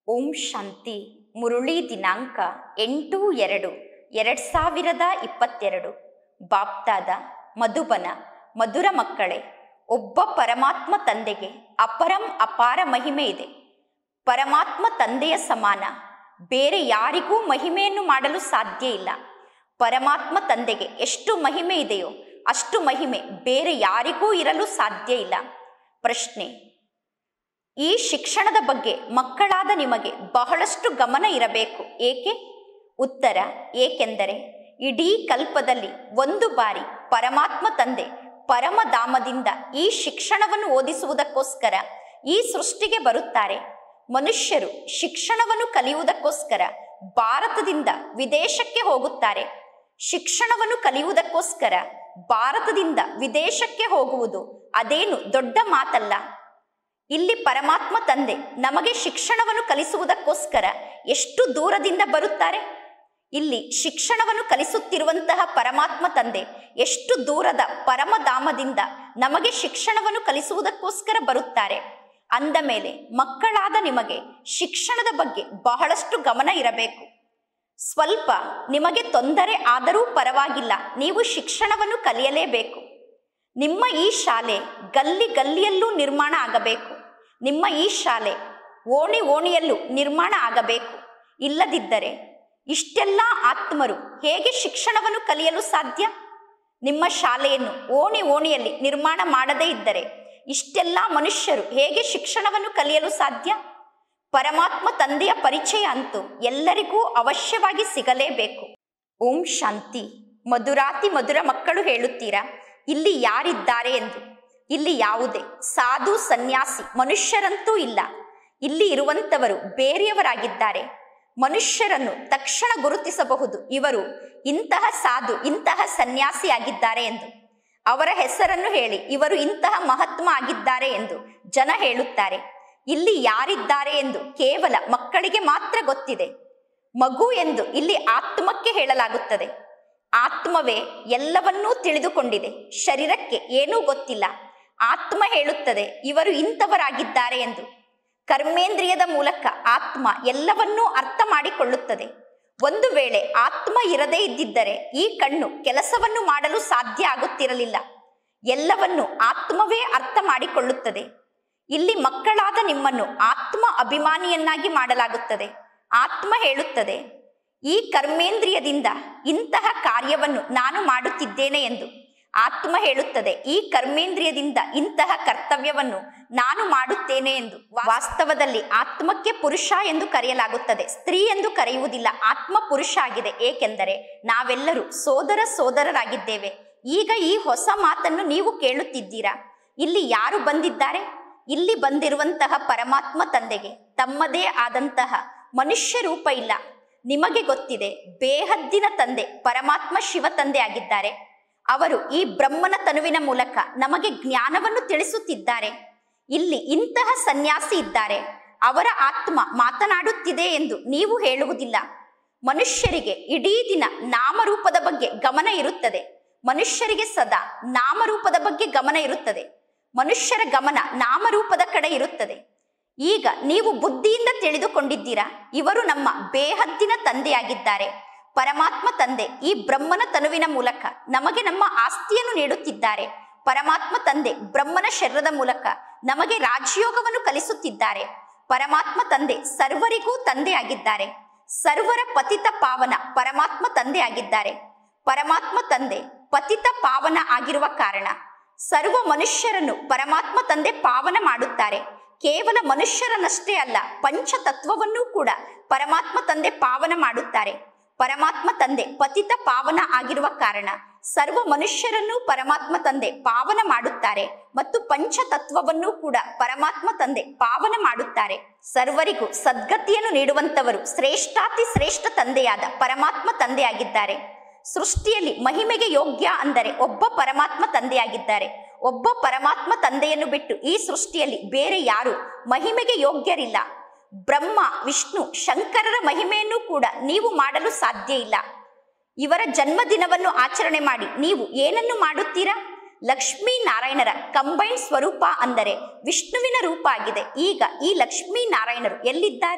ಓಂ ಶಾಂತಿ ಮುರುಳಿ ದಿನಾಂಕ ಎಂಟು ಎರಡು ಎರಡು ಸಾವಿರದ ಇಪ್ಪತ್ತೆರಡು ಬಾಪ್ತಾದ ಮಧುಬನ ಮಧುರ ಮಕ್ಕಳೇ ಒಬ್ಬ ಪರಮಾತ್ಮ ತಂದೆಗೆ ಅಪರಂ ಅಪಾರ ಮಹಿಮೆ ಇದೆ ಪರಮಾತ್ಮ ತಂದೆಯ ಸಮಾನ ಬೇರೆ ಯಾರಿಗೂ ಮಹಿಮೆಯನ್ನು ಮಾಡಲು ಸಾಧ್ಯ ಇಲ್ಲ ಪರಮಾತ್ಮ ತಂದೆಗೆ ಎಷ್ಟು ಮಹಿಮೆ ಇದೆಯೋ ಅಷ್ಟು ಮಹಿಮೆ ಬೇರೆ ಯಾರಿಗೂ ಇರಲು ಸಾಧ್ಯ ಇಲ್ಲ ಪ್ರಶ್ನೆ ಈ ಶಿಕ್ಷಣದ ಬಗ್ಗೆ ಮಕ್ಕಳಾದ ನಿಮಗೆ ಬಹಳಷ್ಟು ಗಮನ ಇರಬೇಕು ಏಕೆ ಉತ್ತರ ಏಕೆಂದರೆ ಇಡೀ ಕಲ್ಪದಲ್ಲಿ ಒಂದು ಬಾರಿ ಪರಮಾತ್ಮ ತಂದೆ ಪರಮಧಾಮದಿಂದ ಈ ಶಿಕ್ಷಣವನ್ನು ಓದಿಸುವುದಕ್ಕೋಸ್ಕರ ಈ ಸೃಷ್ಟಿಗೆ ಬರುತ್ತಾರೆ ಮನುಷ್ಯರು ಶಿಕ್ಷಣವನ್ನು ಕಲಿಯುವುದಕ್ಕೋಸ್ಕರ ಭಾರತದಿಂದ ವಿದೇಶಕ್ಕೆ ಹೋಗುತ್ತಾರೆ ಶಿಕ್ಷಣವನ್ನು ಕಲಿಯುವುದಕ್ಕೋಸ್ಕರ ಭಾರತದಿಂದ ವಿದೇಶಕ್ಕೆ ಹೋಗುವುದು ಅದೇನು ದೊಡ್ಡ ಮಾತಲ್ಲ ಇಲ್ಲಿ ಪರಮಾತ್ಮ ತಂದೆ ನಮಗೆ ಶಿಕ್ಷಣವನ್ನು ಕಲಿಸುವುದಕ್ಕೋಸ್ಕರ ಎಷ್ಟು ದೂರದಿಂದ ಬರುತ್ತಾರೆ ಇಲ್ಲಿ ಶಿಕ್ಷಣವನ್ನು ಕಲಿಸುತ್ತಿರುವಂತಹ ಪರಮಾತ್ಮ ತಂದೆ ಎಷ್ಟು ದೂರದ ಪರಮಧಾಮದಿಂದ ನಮಗೆ ಶಿಕ್ಷಣವನ್ನು ಕಲಿಸುವುದಕ್ಕೋಸ್ಕರ ಬರುತ್ತಾರೆ ಅಂದ ಮೇಲೆ ಮಕ್ಕಳಾದ ನಿಮಗೆ ಶಿಕ್ಷಣದ ಬಗ್ಗೆ ಬಹಳಷ್ಟು ಗಮನ ಇರಬೇಕು ಸ್ವಲ್ಪ ನಿಮಗೆ ತೊಂದರೆ ಆದರೂ ಪರವಾಗಿಲ್ಲ ನೀವು ಶಿಕ್ಷಣವನ್ನು ಕಲಿಯಲೇಬೇಕು ನಿಮ್ಮ ಈ ಶಾಲೆ ಗಲ್ಲಿ ಗಲ್ಲಿಯಲ್ಲೂ ನಿರ್ಮಾಣ ಆಗಬೇಕು ನಿಮ್ಮ ಈ ಶಾಲೆ ಓಣಿ ಓಣಿಯಲ್ಲೂ ನಿರ್ಮಾಣ ಆಗಬೇಕು ಇಲ್ಲದಿದ್ದರೆ ಇಷ್ಟೆಲ್ಲ ಆತ್ಮರು ಹೇಗೆ ಶಿಕ್ಷಣವನ್ನು ಕಲಿಯಲು ಸಾಧ್ಯ ನಿಮ್ಮ ಶಾಲೆಯನ್ನು ಓಣಿ ಓಣಿಯಲ್ಲಿ ನಿರ್ಮಾಣ ಮಾಡದೇ ಇದ್ದರೆ ಇಷ್ಟೆಲ್ಲ ಮನುಷ್ಯರು ಹೇಗೆ ಶಿಕ್ಷಣವನ್ನು ಕಲಿಯಲು ಸಾಧ್ಯ ಪರಮಾತ್ಮ ತಂದೆಯ ಪರಿಚಯ ಅಂತೂ ಎಲ್ಲರಿಗೂ ಅವಶ್ಯವಾಗಿ ಸಿಗಲೇಬೇಕು ಓಂ ಶಾಂತಿ ಮಧುರಾತಿ ಮಧುರ ಮಕ್ಕಳು ಹೇಳುತ್ತೀರಾ ಇಲ್ಲಿ ಯಾರಿದ್ದಾರೆ ಎಂದು ಇಲ್ಲಿ ಯಾವುದೇ ಸಾಧು ಸನ್ಯಾಸಿ ಮನುಷ್ಯರಂತೂ ಇಲ್ಲ ಇಲ್ಲಿ ಇರುವಂತವರು ಬೇರೆಯವರಾಗಿದ್ದಾರೆ ಮನುಷ್ಯರನ್ನು ತಕ್ಷಣ ಗುರುತಿಸಬಹುದು ಇವರು ಇಂತಹ ಸಾಧು ಇಂತಹ ಸನ್ಯಾಸಿ ಆಗಿದ್ದಾರೆ ಎಂದು ಅವರ ಹೆಸರನ್ನು ಹೇಳಿ ಇವರು ಇಂತಹ ಮಹಾತ್ಮ ಆಗಿದ್ದಾರೆ ಎಂದು ಜನ ಹೇಳುತ್ತಾರೆ ಇಲ್ಲಿ ಯಾರಿದ್ದಾರೆ ಎಂದು ಕೇವಲ ಮಕ್ಕಳಿಗೆ ಮಾತ್ರ ಗೊತ್ತಿದೆ ಮಗು ಎಂದು ಇಲ್ಲಿ ಆತ್ಮಕ್ಕೆ ಹೇಳಲಾಗುತ್ತದೆ ಆತ್ಮವೇ ಎಲ್ಲವನ್ನೂ ತಿಳಿದುಕೊಂಡಿದೆ ಶರೀರಕ್ಕೆ ಏನೂ ಗೊತ್ತಿಲ್ಲ ಆತ್ಮ ಹೇಳುತ್ತದೆ ಇವರು ಇಂಥವರಾಗಿದ್ದಾರೆ ಎಂದು ಕರ್ಮೇಂದ್ರಿಯದ ಮೂಲಕ ಆತ್ಮ ಎಲ್ಲವನ್ನೂ ಅರ್ಥ ಮಾಡಿಕೊಳ್ಳುತ್ತದೆ ಒಂದು ವೇಳೆ ಆತ್ಮ ಇರದೇ ಇದ್ದಿದ್ದರೆ ಈ ಕಣ್ಣು ಕೆಲಸವನ್ನು ಮಾಡಲು ಸಾಧ್ಯ ಆಗುತ್ತಿರಲಿಲ್ಲ ಎಲ್ಲವನ್ನು ಆತ್ಮವೇ ಅರ್ಥ ಮಾಡಿಕೊಳ್ಳುತ್ತದೆ ಇಲ್ಲಿ ಮಕ್ಕಳಾದ ನಿಮ್ಮನ್ನು ಆತ್ಮ ಅಭಿಮಾನಿಯನ್ನಾಗಿ ಮಾಡಲಾಗುತ್ತದೆ ಆತ್ಮ ಹೇಳುತ್ತದೆ ಈ ಕರ್ಮೇಂದ್ರಿಯದಿಂದ ಇಂತಹ ಕಾರ್ಯವನ್ನು ನಾನು ಮಾಡುತ್ತಿದ್ದೇನೆ ಎಂದು ಆತ್ಮ ಹೇಳುತ್ತದೆ ಈ ಕರ್ಮೇಂದ್ರಿಯದಿಂದ ಇಂತಹ ಕರ್ತವ್ಯವನ್ನು ನಾನು ಮಾಡುತ್ತೇನೆ ಎಂದು ವಾಸ್ತವದಲ್ಲಿ ಆತ್ಮಕ್ಕೆ ಪುರುಷ ಎಂದು ಕರೆಯಲಾಗುತ್ತದೆ ಸ್ತ್ರೀ ಎಂದು ಕರೆಯುವುದಿಲ್ಲ ಆತ್ಮ ಪುರುಷ ಆಗಿದೆ ಏಕೆಂದರೆ ನಾವೆಲ್ಲರೂ ಸೋದರ ಸೋದರರಾಗಿದ್ದೇವೆ ಈಗ ಈ ಹೊಸ ಮಾತನ್ನು ನೀವು ಕೇಳುತ್ತಿದ್ದೀರಾ ಇಲ್ಲಿ ಯಾರು ಬಂದಿದ್ದಾರೆ ಇಲ್ಲಿ ಬಂದಿರುವಂತಹ ಪರಮಾತ್ಮ ತಂದೆಗೆ ತಮ್ಮದೇ ಆದಂತಹ ಮನುಷ್ಯ ರೂಪ ಇಲ್ಲ ನಿಮಗೆ ಗೊತ್ತಿದೆ ಬೇಹದ್ದಿನ ತಂದೆ ಪರಮಾತ್ಮ ಶಿವ ತಂದೆ ಆಗಿದ್ದಾರೆ ಅವರು ಈ ಬ್ರಹ್ಮನ ತನುವಿನ ಮೂಲಕ ನಮಗೆ ಜ್ಞಾನವನ್ನು ತಿಳಿಸುತ್ತಿದ್ದಾರೆ ಇಲ್ಲಿ ಇಂತಹ ಸನ್ಯಾಸಿ ಇದ್ದಾರೆ ಅವರ ಆತ್ಮ ಮಾತನಾಡುತ್ತಿದೆ ಎಂದು ನೀವು ಹೇಳುವುದಿಲ್ಲ ಮನುಷ್ಯರಿಗೆ ಇಡೀ ದಿನ ನಾಮರೂಪದ ಬಗ್ಗೆ ಗಮನ ಇರುತ್ತದೆ ಮನುಷ್ಯರಿಗೆ ಸದಾ ನಾಮರೂಪದ ಬಗ್ಗೆ ಗಮನ ಇರುತ್ತದೆ ಮನುಷ್ಯರ ಗಮನ ನಾಮರೂಪದ ಕಡೆ ಇರುತ್ತದೆ ಈಗ ನೀವು ಬುದ್ಧಿಯಿಂದ ತಿಳಿದುಕೊಂಡಿದ್ದೀರಾ ಇವರು ನಮ್ಮ ಬೇಹದ್ದಿನ ತಂದೆಯಾಗಿದ್ದಾರೆ ಪರಮಾತ್ಮ ತಂದೆ ಈ ಬ್ರಹ್ಮನ ತನುವಿನ ಮೂಲಕ ನಮಗೆ ನಮ್ಮ ಆಸ್ತಿಯನ್ನು ನೀಡುತ್ತಿದ್ದಾರೆ ಪರಮಾತ್ಮ ತಂದೆ ಬ್ರಹ್ಮನ ಶರೀರದ ಮೂಲಕ ನಮಗೆ ರಾಜಯೋಗವನ್ನು ಕಲಿಸುತ್ತಿದ್ದಾರೆ ಪರಮಾತ್ಮ ತಂದೆ ಸರ್ವರಿಗೂ ತಂದೆಯಾಗಿದ್ದಾರೆ ಸರ್ವರ ಪತಿತ ಪಾವನ ಪರಮಾತ್ಮ ತಂದೆ ಆಗಿದ್ದಾರೆ ಪರಮಾತ್ಮ ತಂದೆ ಪತಿತ ಪಾವನ ಆಗಿರುವ ಕಾರಣ ಸರ್ವ ಮನುಷ್ಯರನ್ನು ಪರಮಾತ್ಮ ತಂದೆ ಪಾವನ ಮಾಡುತ್ತಾರೆ ಕೇವಲ ಮನುಷ್ಯರನ್ನಷ್ಟೇ ಅಲ್ಲ ಪಂಚತತ್ವವನ್ನೂ ಕೂಡ ಪರಮಾತ್ಮ ತಂದೆ ಪಾವನ ಮಾಡುತ್ತಾರೆ ಪರಮಾತ್ಮ ತಂದೆ ಪತಿತ ಪಾವನ ಆಗಿರುವ ಕಾರಣ ಸರ್ವ ಮನುಷ್ಯರನ್ನು ಪರಮಾತ್ಮ ತಂದೆ ಪಾವನ ಮಾಡುತ್ತಾರೆ ಮತ್ತು ಪಂಚತತ್ವವನ್ನು ಕೂಡ ಪರಮಾತ್ಮ ತಂದೆ ಪಾವನ ಮಾಡುತ್ತಾರೆ ಸರ್ವರಿಗೂ ಸದ್ಗತಿಯನ್ನು ನೀಡುವಂತವರು ಶ್ರೇಷ್ಠಾತಿ ಶ್ರೇಷ್ಠ ತಂದೆಯಾದ ಪರಮಾತ್ಮ ತಂದೆಯಾಗಿದ್ದಾರೆ ಸೃಷ್ಟಿಯಲ್ಲಿ ಮಹಿಮೆಗೆ ಯೋಗ್ಯ ಅಂದರೆ ಒಬ್ಬ ಪರಮಾತ್ಮ ತಂದೆಯಾಗಿದ್ದಾರೆ ಒಬ್ಬ ಪರಮಾತ್ಮ ತಂದೆಯನ್ನು ಬಿಟ್ಟು ಈ ಸೃಷ್ಟಿಯಲ್ಲಿ ಬೇರೆ ಯಾರು ಮಹಿಮೆಗೆ ಯೋಗ್ಯರಿಲ್ಲ ಬ್ರಹ್ಮ ವಿಷ್ಣು ಶಂಕರರ ಮಹಿಮೆಯನ್ನು ಕೂಡ ನೀವು ಮಾಡಲು ಸಾಧ್ಯ ಇಲ್ಲ ಇವರ ಜನ್ಮದಿನವನ್ನು ಆಚರಣೆ ಮಾಡಿ ನೀವು ಏನನ್ನು ಮಾಡುತ್ತೀರಾ ಲಕ್ಷ್ಮೀ ನಾರಾಯಣರ ಕಂಬೈನ್ ಸ್ವರೂಪ ಅಂದರೆ ವಿಷ್ಣುವಿನ ರೂಪ ಆಗಿದೆ ಈಗ ಈ ಲಕ್ಷ್ಮೀ ನಾರಾಯಣರು ಎಲ್ಲಿದ್ದಾರೆ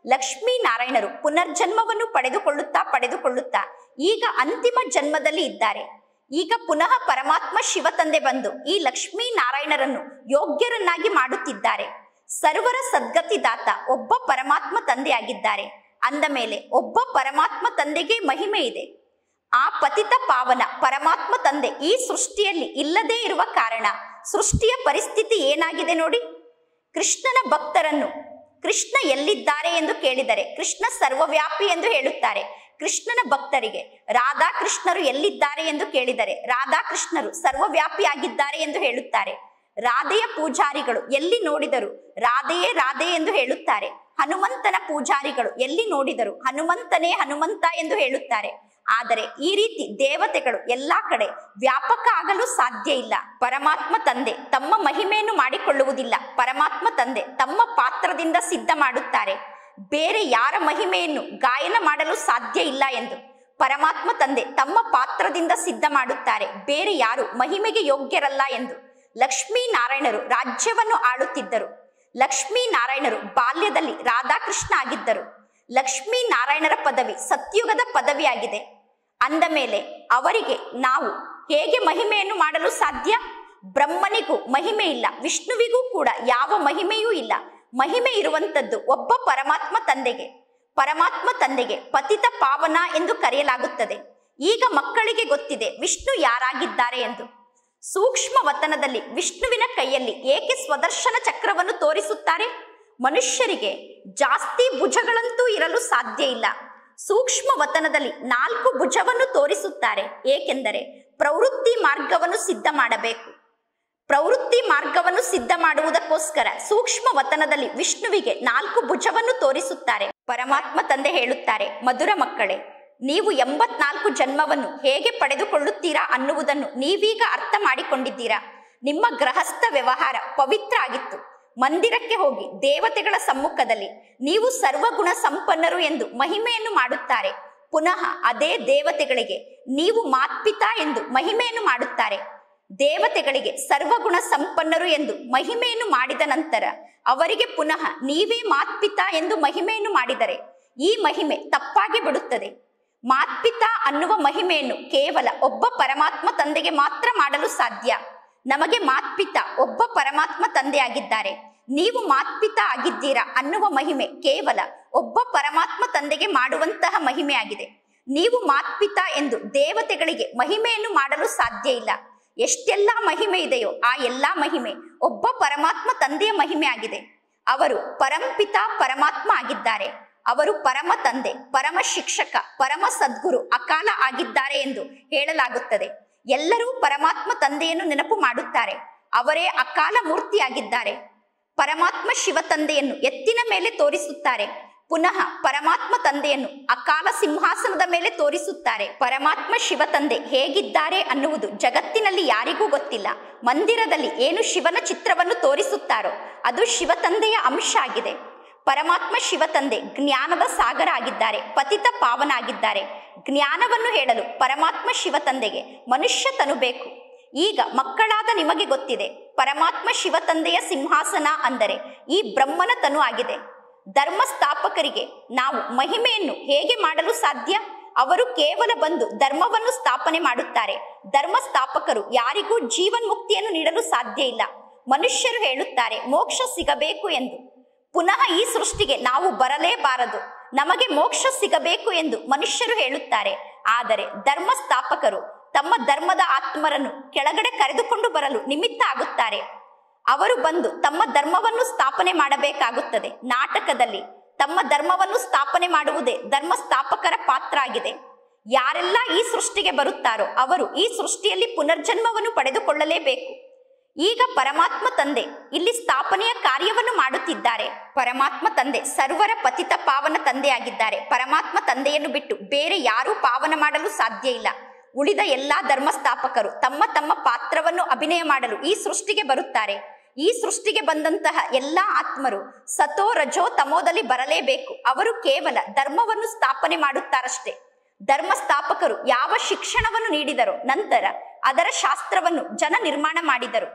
ಲಕ್ಷ್ಮೀನಾರಾಯಣರು ಪುನರ್ಜನ್ಮವನ್ನು ಪಡೆದುಕೊಳ್ಳುತ್ತಾ ಪಡೆದುಕೊಳ್ಳುತ್ತಾ ಈಗ ಅಂತಿಮ ಜನ್ಮದಲ್ಲಿ ಇದ್ದಾರೆ ಈಗ ಪುನಃ ಪರಮಾತ್ಮ ಶಿವ ತಂದೆ ಬಂದು ಈ ಲಕ್ಷ್ಮೀನಾರಾಯಣರನ್ನು ಯೋಗ್ಯರನ್ನಾಗಿ ಮಾಡುತ್ತಿದ್ದಾರೆ ಸರ್ವರ ಸದ್ಗತಿದಾತ ಒಬ್ಬ ಪರಮಾತ್ಮ ತಂದೆಯಾಗಿದ್ದಾರೆ ಅಂದ ಮೇಲೆ ಒಬ್ಬ ಪರಮಾತ್ಮ ತಂದೆಗೆ ಮಹಿಮೆ ಇದೆ ಆ ಪತಿತ ಪಾವನ ಪರಮಾತ್ಮ ತಂದೆ ಈ ಸೃಷ್ಟಿಯಲ್ಲಿ ಇಲ್ಲದೇ ಇರುವ ಕಾರಣ ಸೃಷ್ಟಿಯ ಪರಿಸ್ಥಿತಿ ಏನಾಗಿದೆ ನೋಡಿ ಕೃಷ್ಣನ ಭಕ್ತರನ್ನು ಕೃಷ್ಣ ಎಲ್ಲಿದ್ದಾರೆ ಎಂದು ಕೇಳಿದರೆ ಕೃಷ್ಣ ಸರ್ವವ್ಯಾಪಿ ಎಂದು ಹೇಳುತ್ತಾರೆ ಕೃಷ್ಣನ ಭಕ್ತರಿಗೆ ರಾಧಾಕೃಷ್ಣರು ಎಲ್ಲಿದ್ದಾರೆ ಎಂದು ಕೇಳಿದರೆ ರಾಧಾಕೃಷ್ಣರು ಸರ್ವವ್ಯಾಪಿಯಾಗಿದ್ದಾರೆ ಎಂದು ಹೇಳುತ್ತಾರೆ ರಾಧೆಯ ಪೂಜಾರಿಗಳು ಎಲ್ಲಿ ನೋಡಿದರು ರಾಧೆಯೇ ರಾಧೆ ಎಂದು ಹೇಳುತ್ತಾರೆ ಹನುಮಂತನ ಪೂಜಾರಿಗಳು ಎಲ್ಲಿ ನೋಡಿದರು ಹನುಮಂತನೇ ಹನುಮಂತ ಎಂದು ಹೇಳುತ್ತಾರೆ ಆದರೆ ಈ ರೀತಿ ದೇವತೆಗಳು ಎಲ್ಲಾ ಕಡೆ ವ್ಯಾಪಕ ಆಗಲು ಸಾಧ್ಯ ಇಲ್ಲ ಪರಮಾತ್ಮ ತಂದೆ ತಮ್ಮ ಮಹಿಮೆಯನ್ನು ಮಾಡಿಕೊಳ್ಳುವುದಿಲ್ಲ ಪರಮಾತ್ಮ ತಂದೆ ತಮ್ಮ ಪಾತ್ರದಿಂದ ಸಿದ್ಧ ಮಾಡುತ್ತಾರೆ ಬೇರೆ ಯಾರ ಮಹಿಮೆಯನ್ನು ಗಾಯನ ಮಾಡಲು ಸಾಧ್ಯ ಇಲ್ಲ ಎಂದು ಪರಮಾತ್ಮ ತಂದೆ ತಮ್ಮ ಪಾತ್ರದಿಂದ ಸಿದ್ಧ ಮಾಡುತ್ತಾರೆ ಬೇರೆ ಯಾರು ಮಹಿಮೆಗೆ ಯೋಗ್ಯರಲ್ಲ ಎಂದು ಲಕ್ಷ್ಮೀನಾರಾಯಣರು ರಾಜ್ಯವನ್ನು ಆಳುತ್ತಿದ್ದರು ಲಕ್ಷ್ಮೀನಾರಾಯಣರು ಬಾಲ್ಯದಲ್ಲಿ ರಾಧಾಕೃಷ್ಣ ಆಗಿದ್ದರು ಲಕ್ಷ್ಮೀನಾರಾಯಣರ ಪದವಿ ಸತ್ಯುಗದ ಪದವಿಯಾಗಿದೆ ಅಂದ ಮೇಲೆ ಅವರಿಗೆ ನಾವು ಹೇಗೆ ಮಹಿಮೆಯನ್ನು ಮಾಡಲು ಸಾಧ್ಯ ಬ್ರಹ್ಮನಿಗೂ ಮಹಿಮೆ ಇಲ್ಲ ವಿಷ್ಣುವಿಗೂ ಕೂಡ ಯಾವ ಮಹಿಮೆಯೂ ಇಲ್ಲ ಮಹಿಮೆ ಇರುವಂತದ್ದು ಒಬ್ಬ ಪರಮಾತ್ಮ ತಂದೆಗೆ ಪರಮಾತ್ಮ ತಂದೆಗೆ ಪತಿತ ಪಾವನ ಎಂದು ಕರೆಯಲಾಗುತ್ತದೆ ಈಗ ಮಕ್ಕಳಿಗೆ ಗೊತ್ತಿದೆ ವಿಷ್ಣು ಯಾರಾಗಿದ್ದಾರೆ ಎಂದು ಸೂಕ್ಷ್ಮ ವತನದಲ್ಲಿ ವಿಷ್ಣುವಿನ ಕೈಯಲ್ಲಿ ಏಕೆ ಸ್ವದರ್ಶನ ಚಕ್ರವನ್ನು ತೋರಿಸುತ್ತಾರೆ ಮನುಷ್ಯರಿಗೆ ಜಾಸ್ತಿ ಭುಜಗಳಂತೂ ಇರಲು ಸಾಧ್ಯ ಇಲ್ಲ ಸೂಕ್ಷ್ಮ ವತನದಲ್ಲಿ ನಾಲ್ಕು ಭುಜವನ್ನು ತೋರಿಸುತ್ತಾರೆ ಏಕೆಂದರೆ ಪ್ರವೃತ್ತಿ ಮಾರ್ಗವನ್ನು ಸಿದ್ಧ ಮಾಡಬೇಕು ಪ್ರವೃತ್ತಿ ಮಾರ್ಗವನ್ನು ಸಿದ್ಧ ಮಾಡುವುದಕ್ಕೋಸ್ಕರ ಸೂಕ್ಷ್ಮ ವತನದಲ್ಲಿ ವಿಷ್ಣುವಿಗೆ ನಾಲ್ಕು ಭುಜವನ್ನು ತೋರಿಸುತ್ತಾರೆ ಪರಮಾತ್ಮ ತಂದೆ ಹೇಳುತ್ತಾರೆ ಮಧುರ ಮಕ್ಕಳೇ ನೀವು ಎಂಬತ್ನಾಲ್ಕು ಜನ್ಮವನ್ನು ಹೇಗೆ ಪಡೆದುಕೊಳ್ಳುತ್ತೀರಾ ಅನ್ನುವುದನ್ನು ನೀವೀಗ ಅರ್ಥ ಮಾಡಿಕೊಂಡಿದ್ದೀರಾ ನಿಮ್ಮ ಗೃಹಸ್ಥ ವ್ಯವಹಾರ ಪವಿತ್ರ ಆಗಿತ್ತು ಮಂದಿರಕ್ಕೆ ಹೋಗಿ ದೇವತೆಗಳ ಸಮ್ಮುಖದಲ್ಲಿ ನೀವು ಸರ್ವಗುಣ ಸಂಪನ್ನರು ಎಂದು ಮಹಿಮೆಯನ್ನು ಮಾಡುತ್ತಾರೆ ಪುನಃ ಅದೇ ದೇವತೆಗಳಿಗೆ ನೀವು ಮಾತ್ಪಿತಾ ಎಂದು ಮಹಿಮೆಯನ್ನು ಮಾಡುತ್ತಾರೆ ದೇವತೆಗಳಿಗೆ ಸರ್ವಗುಣ ಸಂಪನ್ನರು ಎಂದು ಮಹಿಮೆಯನ್ನು ಮಾಡಿದ ನಂತರ ಅವರಿಗೆ ಪುನಃ ನೀವೇ ಮಾತ್ಪಿತಾ ಎಂದು ಮಹಿಮೆಯನ್ನು ಮಾಡಿದರೆ ಈ ಮಹಿಮೆ ತಪ್ಪಾಗಿ ಬಿಡುತ್ತದೆ ಮಾತ್ಪಿತಾ ಅನ್ನುವ ಮಹಿಮೆಯನ್ನು ಕೇವಲ ಒಬ್ಬ ಪರಮಾತ್ಮ ತಂದೆಗೆ ಮಾತ್ರ ಮಾಡಲು ಸಾಧ್ಯ ನಮಗೆ ಮಾತ್ಪಿತಾ ಒಬ್ಬ ಪರಮಾತ್ಮ ತಂದೆಯಾಗಿದ್ದಾರೆ ನೀವು ಮಾತ್ಪಿತಾ ಆಗಿದ್ದೀರಾ ಅನ್ನುವ ಮಹಿಮೆ ಕೇವಲ ಒಬ್ಬ ಪರಮಾತ್ಮ ತಂದೆಗೆ ಮಾಡುವಂತಹ ಮಹಿಮೆಯಾಗಿದೆ ನೀವು ಮಾತ್ಪಿತಾ ಎಂದು ದೇವತೆಗಳಿಗೆ ಮಹಿಮೆಯನ್ನು ಮಾಡಲು ಸಾಧ್ಯ ಇಲ್ಲ ಎಷ್ಟೆಲ್ಲ ಮಹಿಮೆ ಇದೆಯೋ ಆ ಎಲ್ಲಾ ಮಹಿಮೆ ಒಬ್ಬ ಪರಮಾತ್ಮ ತಂದೆಯ ಮಹಿಮೆ ಆಗಿದೆ ಅವರು ಪರಂಪಿತ ಪರಮಾತ್ಮ ಆಗಿದ್ದಾರೆ ಅವರು ಪರಮ ತಂದೆ ಪರಮ ಶಿಕ್ಷಕ ಪರಮ ಸದ್ಗುರು ಅಕಾಲ ಆಗಿದ್ದಾರೆ ಎಂದು ಹೇಳಲಾಗುತ್ತದೆ ಎಲ್ಲರೂ ಪರಮಾತ್ಮ ತಂದೆಯನ್ನು ನೆನಪು ಮಾಡುತ್ತಾರೆ ಅವರೇ ಅಕಾಲ ಮೂರ್ತಿಯಾಗಿದ್ದಾರೆ ಪರಮಾತ್ಮ ಶಿವ ತಂದೆಯನ್ನು ಎತ್ತಿನ ಮೇಲೆ ತೋರಿಸುತ್ತಾರೆ ಪುನಃ ಪರಮಾತ್ಮ ತಂದೆಯನ್ನು ಅಕಾಲ ಸಿಂಹಾಸನದ ಮೇಲೆ ತೋರಿಸುತ್ತಾರೆ ಪರಮಾತ್ಮ ಶಿವ ತಂದೆ ಹೇಗಿದ್ದಾರೆ ಅನ್ನುವುದು ಜಗತ್ತಿನಲ್ಲಿ ಯಾರಿಗೂ ಗೊತ್ತಿಲ್ಲ ಮಂದಿರದಲ್ಲಿ ಏನು ಶಿವನ ಚಿತ್ರವನ್ನು ತೋರಿಸುತ್ತಾರೋ ಅದು ಶಿವ ತಂದೆಯ ಅಂಶ ಆಗಿದೆ ಪರಮಾತ್ಮ ಶಿವ ತಂದೆ ಜ್ಞಾನದ ಸಾಗರ ಆಗಿದ್ದಾರೆ ಪತಿತ ಪಾವನ ಆಗಿದ್ದಾರೆ ಜ್ಞಾನವನ್ನು ಹೇಳಲು ಪರಮಾತ್ಮ ಶಿವ ತಂದೆಗೆ ಮನುಷ್ಯ ತನು ಬೇಕು ಈಗ ಮಕ್ಕಳಾದ ನಿಮಗೆ ಗೊತ್ತಿದೆ ಪರಮಾತ್ಮ ಶಿವ ತಂದೆಯ ಸಿಂಹಾಸನ ಅಂದರೆ ಈ ಬ್ರಹ್ಮನ ತನು ಆಗಿದೆ ಧರ್ಮ ಸ್ಥಾಪಕರಿಗೆ ನಾವು ಮಹಿಮೆಯನ್ನು ಹೇಗೆ ಮಾಡಲು ಸಾಧ್ಯ ಅವರು ಕೇವಲ ಬಂದು ಧರ್ಮವನ್ನು ಸ್ಥಾಪನೆ ಮಾಡುತ್ತಾರೆ ಧರ್ಮ ಸ್ಥಾಪಕರು ಯಾರಿಗೂ ಜೀವನ್ಮುಕ್ತಿಯನ್ನು ನೀಡಲು ಸಾಧ್ಯ ಇಲ್ಲ ಮನುಷ್ಯರು ಹೇಳುತ್ತಾರೆ ಮೋಕ್ಷ ಸಿಗಬೇಕು ಎಂದು ಪುನಃ ಈ ಸೃಷ್ಟಿಗೆ ನಾವು ಬರಲೇಬಾರದು ನಮಗೆ ಮೋಕ್ಷ ಸಿಗಬೇಕು ಎಂದು ಮನುಷ್ಯರು ಹೇಳುತ್ತಾರೆ ಆದರೆ ಧರ್ಮ ಸ್ಥಾಪಕರು ತಮ್ಮ ಧರ್ಮದ ಆತ್ಮರನ್ನು ಕೆಳಗಡೆ ಕರೆದುಕೊಂಡು ಬರಲು ನಿಮಿತ್ತ ಆಗುತ್ತಾರೆ ಅವರು ಬಂದು ತಮ್ಮ ಧರ್ಮವನ್ನು ಸ್ಥಾಪನೆ ಮಾಡಬೇಕಾಗುತ್ತದೆ ನಾಟಕದಲ್ಲಿ ತಮ್ಮ ಧರ್ಮವನ್ನು ಸ್ಥಾಪನೆ ಮಾಡುವುದೇ ಧರ್ಮ ಸ್ಥಾಪಕರ ಪಾತ್ರ ಆಗಿದೆ ಯಾರೆಲ್ಲ ಈ ಸೃಷ್ಟಿಗೆ ಬರುತ್ತಾರೋ ಅವರು ಈ ಸೃಷ್ಟಿಯಲ್ಲಿ ಪುನರ್ಜನ್ಮವನ್ನು ಪಡೆದುಕೊಳ್ಳಲೇಬೇಕು ಈಗ ಪರಮಾತ್ಮ ತಂದೆ ಇಲ್ಲಿ ಸ್ಥಾಪನೆಯ ಕಾರ್ಯವನ್ನು ಮಾಡುತ್ತಿದ್ದಾರೆ ಪರಮಾತ್ಮ ತಂದೆ ಸರ್ವರ ಪತಿತ ಪಾವನ ತಂದೆಯಾಗಿದ್ದಾರೆ ಪರಮಾತ್ಮ ತಂದೆಯನ್ನು ಬಿಟ್ಟು ಬೇರೆ ಯಾರೂ ಪಾವನ ಮಾಡಲು ಸಾಧ್ಯ ಇಲ್ಲ ಉಳಿದ ಎಲ್ಲಾ ಧರ್ಮ ಸ್ಥಾಪಕರು ತಮ್ಮ ತಮ್ಮ ಪಾತ್ರವನ್ನು ಅಭಿನಯ ಮಾಡಲು ಈ ಸೃಷ್ಟಿಗೆ ಬರುತ್ತಾರೆ ಈ ಸೃಷ್ಟಿಗೆ ಬಂದಂತಹ ಎಲ್ಲಾ ಆತ್ಮರು ಸತೋ ರಜೋ ತಮೋದಲ್ಲಿ ಬರಲೇಬೇಕು ಅವರು ಕೇವಲ ಧರ್ಮವನ್ನು ಸ್ಥಾಪನೆ ಮಾಡುತ್ತಾರಷ್ಟೇ ಧರ್ಮ ಸ್ಥಾಪಕರು ಯಾವ ಶಿಕ್ಷಣವನ್ನು ನೀಡಿದರೋ ನಂತರ ಅದರ ಶಾಸ್ತ್ರವನ್ನು ಜನ ನಿರ್ಮಾಣ ಮಾಡಿದರು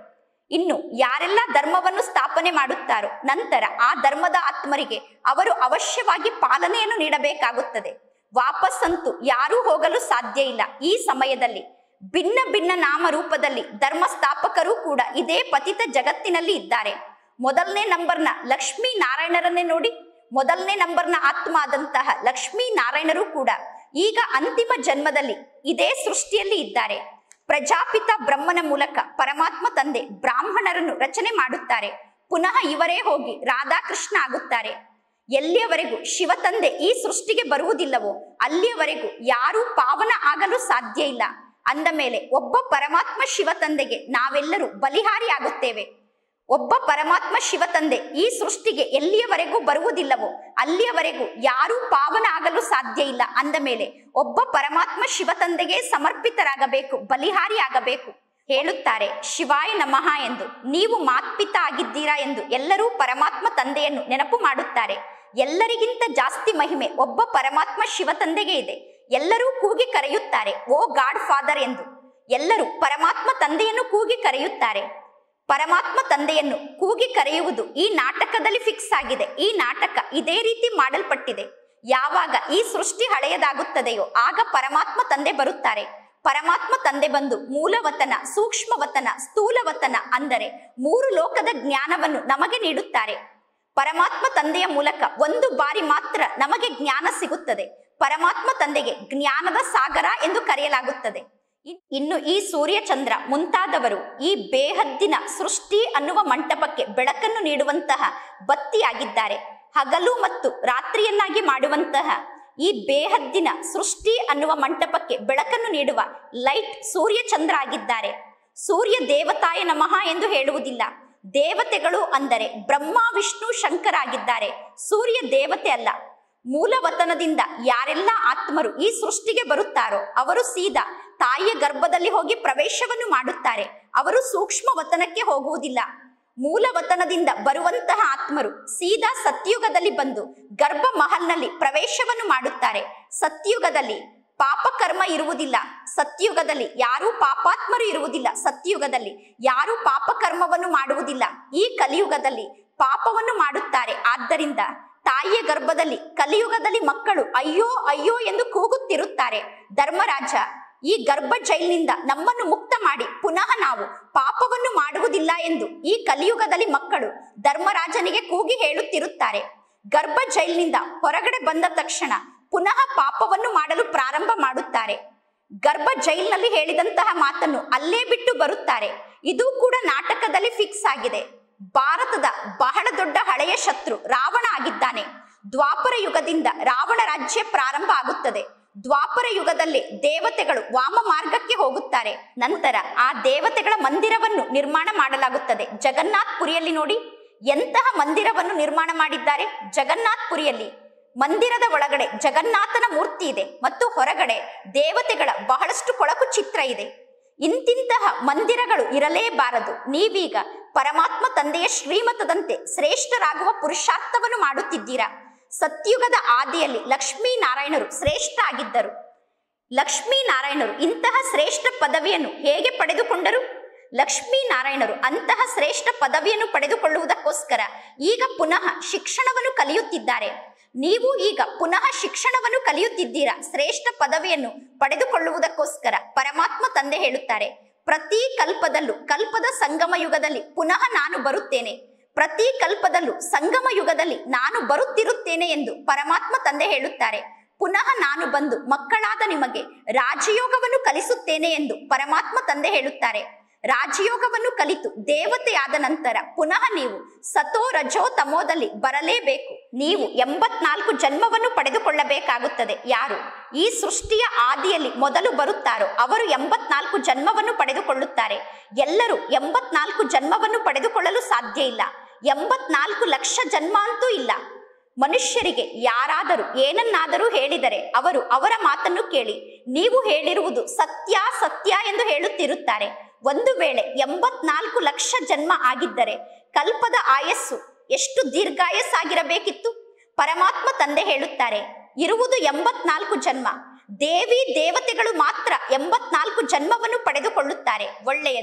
ಇನ್ನು ಯಾರೆಲ್ಲ ಧರ್ಮವನ್ನು ಸ್ಥಾಪನೆ ಮಾಡುತ್ತಾರೋ ನಂತರ ಆ ಧರ್ಮದ ಆತ್ಮರಿಗೆ ಅವರು ಅವಶ್ಯವಾಗಿ ಪಾಲನೆಯನ್ನು ನೀಡಬೇಕಾಗುತ್ತದೆ ವಾಪಸ್ಸಂತೂ ಯಾರೂ ಹೋಗಲು ಸಾಧ್ಯ ಇಲ್ಲ ಈ ಸಮಯದಲ್ಲಿ ಭಿನ್ನ ಭಿನ್ನ ನಾಮರೂಪದಲ್ಲಿ ಧರ್ಮ ಸ್ಥಾಪಕರು ಕೂಡ ಇದೇ ಪತಿತ ಜಗತ್ತಿನಲ್ಲಿ ಇದ್ದಾರೆ ಮೊದಲನೇ ನಂಬರ್ನ ಲಕ್ಷ್ಮೀ ನಾರಾಯಣರನ್ನೇ ನೋಡಿ ಮೊದಲನೇ ನಂಬರ್ನ ಆತ್ಮ ಆದಂತಹ ಲಕ್ಷ್ಮೀ ನಾರಾಯಣರು ಕೂಡ ಈಗ ಅಂತಿಮ ಜನ್ಮದಲ್ಲಿ ಇದೇ ಸೃಷ್ಟಿಯಲ್ಲಿ ಇದ್ದಾರೆ ಪ್ರಜಾಪಿತ ಬ್ರಹ್ಮನ ಮೂಲಕ ಪರಮಾತ್ಮ ತಂದೆ ಬ್ರಾಹ್ಮಣರನ್ನು ರಚನೆ ಮಾಡುತ್ತಾರೆ ಪುನಃ ಇವರೇ ಹೋಗಿ ರಾಧಾಕೃಷ್ಣ ಆಗುತ್ತಾರೆ ಎಲ್ಲಿಯವರೆಗೂ ಶಿವ ತಂದೆ ಈ ಸೃಷ್ಟಿಗೆ ಬರುವುದಿಲ್ಲವೋ ಅಲ್ಲಿಯವರೆಗೂ ಯಾರೂ ಪಾವನ ಆಗಲು ಸಾಧ್ಯ ಇಲ್ಲ ಅಂದ ಮೇಲೆ ಒಬ್ಬ ಪರಮಾತ್ಮ ಶಿವ ತಂದೆಗೆ ನಾವೆಲ್ಲರೂ ಬಲಿಹಾರಿ ಆಗುತ್ತೇವೆ ಒಬ್ಬ ಪರಮಾತ್ಮ ಶಿವ ತಂದೆ ಈ ಸೃಷ್ಟಿಗೆ ಎಲ್ಲಿಯವರೆಗೂ ಬರುವುದಿಲ್ಲವೋ ಅಲ್ಲಿಯವರೆಗೂ ಯಾರೂ ಪಾವನ ಆಗಲು ಸಾಧ್ಯ ಇಲ್ಲ ಅಂದ ಮೇಲೆ ಒಬ್ಬ ಪರಮಾತ್ಮ ಶಿವ ತಂದೆಗೆ ಸಮರ್ಪಿತರಾಗಬೇಕು ಬಲಿಹಾರಿ ಆಗಬೇಕು ಹೇಳುತ್ತಾರೆ ಶಿವಾಯ ನಮಃ ಎಂದು ನೀವು ಮಾತ್ಪಿತ ಆಗಿದ್ದೀರಾ ಎಂದು ಎಲ್ಲರೂ ಪರಮಾತ್ಮ ತಂದೆಯನ್ನು ನೆನಪು ಮಾಡುತ್ತಾರೆ ಎಲ್ಲರಿಗಿಂತ ಜಾಸ್ತಿ ಮಹಿಮೆ ಒಬ್ಬ ಪರಮಾತ್ಮ ಶಿವ ತಂದೆಗೆ ಇದೆ ಎಲ್ಲರೂ ಕೂಗಿ ಕರೆಯುತ್ತಾರೆ ಓ ಗಾಡ್ ಫಾದರ್ ಎಂದು ಎಲ್ಲರೂ ಪರಮಾತ್ಮ ತಂದೆಯನ್ನು ಕೂಗಿ ಕರೆಯುತ್ತಾರೆ ಪರಮಾತ್ಮ ತಂದೆಯನ್ನು ಕೂಗಿ ಕರೆಯುವುದು ಈ ನಾಟಕದಲ್ಲಿ ಫಿಕ್ಸ್ ಆಗಿದೆ ಈ ನಾಟಕ ಇದೇ ರೀತಿ ಮಾಡಲ್ಪಟ್ಟಿದೆ ಯಾವಾಗ ಈ ಸೃಷ್ಟಿ ಹಳೆಯದಾಗುತ್ತದೆಯೋ ಆಗ ಪರಮಾತ್ಮ ತಂದೆ ಬರುತ್ತಾರೆ ಪರಮಾತ್ಮ ತಂದೆ ಬಂದು ಮೂಲವತನ ಸೂಕ್ಷ್ಮವತನ ಸ್ಥೂಲವತನ ಅಂದರೆ ಮೂರು ಲೋಕದ ಜ್ಞಾನವನ್ನು ನಮಗೆ ನೀಡುತ್ತಾರೆ ಪರಮಾತ್ಮ ತಂದೆಯ ಮೂಲಕ ಒಂದು ಬಾರಿ ಮಾತ್ರ ನಮಗೆ ಜ್ಞಾನ ಸಿಗುತ್ತದೆ ಪರಮಾತ್ಮ ತಂದೆಗೆ ಜ್ಞಾನದ ಸಾಗರ ಎಂದು ಕರೆಯಲಾಗುತ್ತದೆ ಇನ್- ಇನ್ನು ಈ ಸೂರ್ಯ ಚಂದ್ರ ಮುಂತಾದವರು ಈ ಬೇಹದ್ದಿನ ಸೃಷ್ಟಿ ಅನ್ನುವ ಮಂಟಪಕ್ಕೆ ಬೆಳಕನ್ನು ನೀಡುವಂತಹ ಬತ್ತಿಯಾಗಿದ್ದಾರೆ ಹಗಲು ಮತ್ತು ರಾತ್ರಿಯನ್ನಾಗಿ ಮಾಡುವಂತಹ ಈ ಬೇಹದ್ದಿನ ಸೃಷ್ಟಿ ಅನ್ನುವ ಮಂಟಪಕ್ಕೆ ಬೆಳಕನ್ನು ನೀಡುವ ಲೈಟ್ ಸೂರ್ಯ ಚಂದ್ರ ಆಗಿದ್ದಾರೆ ಸೂರ್ಯ ದೇವತಾಯ ನಮಃ ಎಂದು ಹೇಳುವುದಿಲ್ಲ ದೇವತೆಗಳು ಅಂದರೆ ಬ್ರಹ್ಮ ವಿಷ್ಣು ಶಂಕರ ಆಗಿದ್ದಾರೆ ಸೂರ್ಯ ದೇವತೆ ಅಲ್ಲ ಮೂಲವತನದಿಂದ ಯಾರೆಲ್ಲ ಆತ್ಮರು ಈ ಸೃಷ್ಟಿಗೆ ಬರುತ್ತಾರೋ ಅವರು ಸೀದಾ ತಾಯಿಯ ಗರ್ಭದಲ್ಲಿ ಹೋಗಿ ಪ್ರವೇಶವನ್ನು ಮಾಡುತ್ತಾರೆ ಅವರು ಸೂಕ್ಷ್ಮ ವತನಕ್ಕೆ ಹೋಗುವುದಿಲ್ಲ ಮೂಲವತನದಿಂದ ಬರುವಂತಹ ಆತ್ಮರು ಸೀದಾ ಸತ್ಯುಗದಲ್ಲಿ ಬಂದು ಗರ್ಭ ಮಹಲ್ನಲ್ಲಿ ಪ್ರವೇಶವನ್ನು ಮಾಡುತ್ತಾರೆ ಸತ್ಯುಗದಲ್ಲಿ ಪಾಪಕರ್ಮ ಇರುವುದಿಲ್ಲ ಸತ್ಯುಗದಲ್ಲಿ ಯಾರೂ ಪಾಪಾತ್ಮರು ಇರುವುದಿಲ್ಲ ಸತ್ಯುಗದಲ್ಲಿ ಯಾರೂ ಪಾಪಕರ್ಮವನ್ನು ಮಾಡುವುದಿಲ್ಲ ಈ ಕಲಿಯುಗದಲ್ಲಿ ಪಾಪವನ್ನು ಮಾಡುತ್ತಾರೆ ಆದ್ದರಿಂದ ತಾಯಿಯ ಗರ್ಭದಲ್ಲಿ ಕಲಿಯುಗದಲ್ಲಿ ಮಕ್ಕಳು ಅಯ್ಯೋ ಅಯ್ಯೋ ಎಂದು ಕೂಗುತ್ತಿರುತ್ತಾರೆ ಧರ್ಮರಾಜ ಈ ಗರ್ಭ ಜೈಲಿನಿಂದ ನಮ್ಮನ್ನು ಮುಕ್ತ ಮಾಡಿ ಪುನಃ ನಾವು ಪಾಪವನ್ನು ಮಾಡುವುದಿಲ್ಲ ಎಂದು ಈ ಕಲಿಯುಗದಲ್ಲಿ ಮಕ್ಕಳು ಧರ್ಮರಾಜನಿಗೆ ಕೂಗಿ ಹೇಳುತ್ತಿರುತ್ತಾರೆ ಗರ್ಭ ಜೈಲಿನಿಂದ ಹೊರಗಡೆ ಬಂದ ತಕ್ಷಣ ಪುನಃ ಪಾಪವನ್ನು ಮಾಡಲು ಪ್ರಾರಂಭ ಮಾಡುತ್ತಾರೆ ಗರ್ಭ ಜೈಲಿನಲ್ಲಿ ಹೇಳಿದಂತಹ ಮಾತನ್ನು ಅಲ್ಲೇ ಬಿಟ್ಟು ಬರುತ್ತಾರೆ ಇದು ಕೂಡ ನಾಟಕದಲ್ಲಿ ಫಿಕ್ಸ್ ಆಗಿದೆ ಭಾರತದ ಬಹಳ ದೊಡ್ಡ ಹಳೆಯ ಶತ್ರು ರಾವಣ ಆಗಿದ್ದಾನೆ ದ್ವಾಪರ ಯುಗದಿಂದ ರಾವಣ ರಾಜ್ಯ ಪ್ರಾರಂಭ ಆಗುತ್ತದೆ ದ್ವಾಪರ ಯುಗದಲ್ಲಿ ದೇವತೆಗಳು ವಾಮ ಮಾರ್ಗಕ್ಕೆ ಹೋಗುತ್ತಾರೆ ನಂತರ ಆ ದೇವತೆಗಳ ಮಂದಿರವನ್ನು ನಿರ್ಮಾಣ ಮಾಡಲಾಗುತ್ತದೆ ಜಗನ್ನಾಥ್ ಪುರಿಯಲ್ಲಿ ನೋಡಿ ಎಂತಹ ಮಂದಿರವನ್ನು ನಿರ್ಮಾಣ ಮಾಡಿದ್ದಾರೆ ಜಗನ್ನಾಥ್ ಪುರಿಯಲ್ಲಿ ಮಂದಿರದ ಒಳಗಡೆ ಜಗನ್ನಾಥನ ಮೂರ್ತಿ ಇದೆ ಮತ್ತು ಹೊರಗಡೆ ದೇವತೆಗಳ ಬಹಳಷ್ಟು ಕೊಳಕು ಚಿತ್ರ ಇದೆ ಇಂತಿಂತಹ ಮಂದಿರಗಳು ಇರಲೇಬಾರದು ನೀವೀಗ ಪರಮಾತ್ಮ ತಂದೆಯ ಶ್ರೀಮತದಂತೆ ಶ್ರೇಷ್ಠರಾಗುವ ಪುರುಷಾರ್ಥವನ್ನು ಮಾಡುತ್ತಿದ್ದೀರಾ ಸತ್ಯುಗದ ಆದಿಯಲ್ಲಿ ಲಕ್ಷ್ಮೀ ನಾರಾಯಣರು ಶ್ರೇಷ್ಠ ಆಗಿದ್ದರು ಲಕ್ಷ್ಮೀ ನಾರಾಯಣರು ಇಂತಹ ಶ್ರೇಷ್ಠ ಪದವಿಯನ್ನು ಹೇಗೆ ಪಡೆದುಕೊಂಡರು ಲಕ್ಷ್ಮೀ ನಾರಾಯಣರು ಅಂತಹ ಶ್ರೇಷ್ಠ ಪದವಿಯನ್ನು ಪಡೆದುಕೊಳ್ಳುವುದಕ್ಕೋಸ್ಕರ ಈಗ ಪುನಃ ಶಿಕ್ಷಣವನ್ನು ಕಲಿಯುತ್ತಿದ್ದಾರೆ ನೀವು ಈಗ ಪುನಃ ಶಿಕ್ಷಣವನ್ನು ಕಲಿಯುತ್ತಿದ್ದೀರಾ ಶ್ರೇಷ್ಠ ಪದವಿಯನ್ನು ಪಡೆದುಕೊಳ್ಳುವುದಕ್ಕೋಸ್ಕರ ಪರಮಾತ್ಮ ತಂದೆ ಹೇಳುತ್ತಾರೆ ಪ್ರತಿ ಕಲ್ಪದಲ್ಲೂ ಕಲ್ಪದ ಸಂಗಮ ಯುಗದಲ್ಲಿ ಪುನಃ ನಾನು ಬರುತ್ತೇನೆ ಪ್ರತಿ ಕಲ್ಪದಲ್ಲೂ ಸಂಗಮ ಯುಗದಲ್ಲಿ ನಾನು ಬರುತ್ತಿರುತ್ತೇನೆ ಎಂದು ಪರಮಾತ್ಮ ತಂದೆ ಹೇಳುತ್ತಾರೆ ಪುನಃ ನಾನು ಬಂದು ಮಕ್ಕಳಾದ ನಿಮಗೆ ರಾಜಯೋಗವನ್ನು ಕಲಿಸುತ್ತೇನೆ ಎಂದು ಪರಮಾತ್ಮ ತಂದೆ ಹೇಳುತ್ತಾರೆ ರಾಜಯೋಗವನ್ನು ಕಲಿತು ದೇವತೆಯಾದ ನಂತರ ಪುನಃ ನೀವು ಸತೋ ರಜೋ ತಮೋದಲ್ಲಿ ಬರಲೇಬೇಕು ನೀವು ಎಂಬತ್ನಾಲ್ಕು ಜನ್ಮವನ್ನು ಪಡೆದುಕೊಳ್ಳಬೇಕಾಗುತ್ತದೆ ಯಾರು ಈ ಸೃಷ್ಟಿಯ ಆದಿಯಲ್ಲಿ ಮೊದಲು ಬರುತ್ತಾರೋ ಅವರು ಎಂಬತ್ನಾಲ್ಕು ಜನ್ಮವನ್ನು ಪಡೆದುಕೊಳ್ಳುತ್ತಾರೆ ಎಲ್ಲರೂ ಎಂಬತ್ನಾಲ್ಕು ಜನ್ಮವನ್ನು ಪಡೆದುಕೊಳ್ಳಲು ಸಾಧ್ಯ ಇಲ್ಲ ಎಂಬತ್ನಾಲ್ಕು ಲಕ್ಷ ಜನ್ಮ ಅಂತೂ ಇಲ್ಲ ಮನುಷ್ಯರಿಗೆ ಯಾರಾದರೂ ಏನನ್ನಾದರೂ ಹೇಳಿದರೆ ಅವರು ಅವರ ಮಾತನ್ನು ಕೇಳಿ ನೀವು ಹೇಳಿರುವುದು ಸತ್ಯ ಸತ್ಯ ಎಂದು ಹೇಳುತ್ತಿರುತ್ತಾರೆ ಒಂದು ವೇಳೆ ಎಂಬತ್ನಾಲ್ಕು ಲಕ್ಷ ಜನ್ಮ ಆಗಿದ್ದರೆ ಕಲ್ಪದ ಆಯಸ್ಸು ಎಷ್ಟು ದೀರ್ಘಾಯಸ್ಸಾಗಿರಬೇಕಿತ್ತು ಪರಮಾತ್ಮ ತಂದೆ ಹೇಳುತ್ತಾರೆ ಇರುವುದು ಎಂಬತ್ನಾಲ್ಕು ಜನ್ಮ ದೇವಿ ದೇವತೆಗಳು ಮಾತ್ರ ಎಂಬತ್ನಾಲ್ಕು ಜನ್ಮವನ್ನು ಪಡೆದುಕೊಳ್ಳುತ್ತಾರೆ ಒಳ್ಳೆಯದು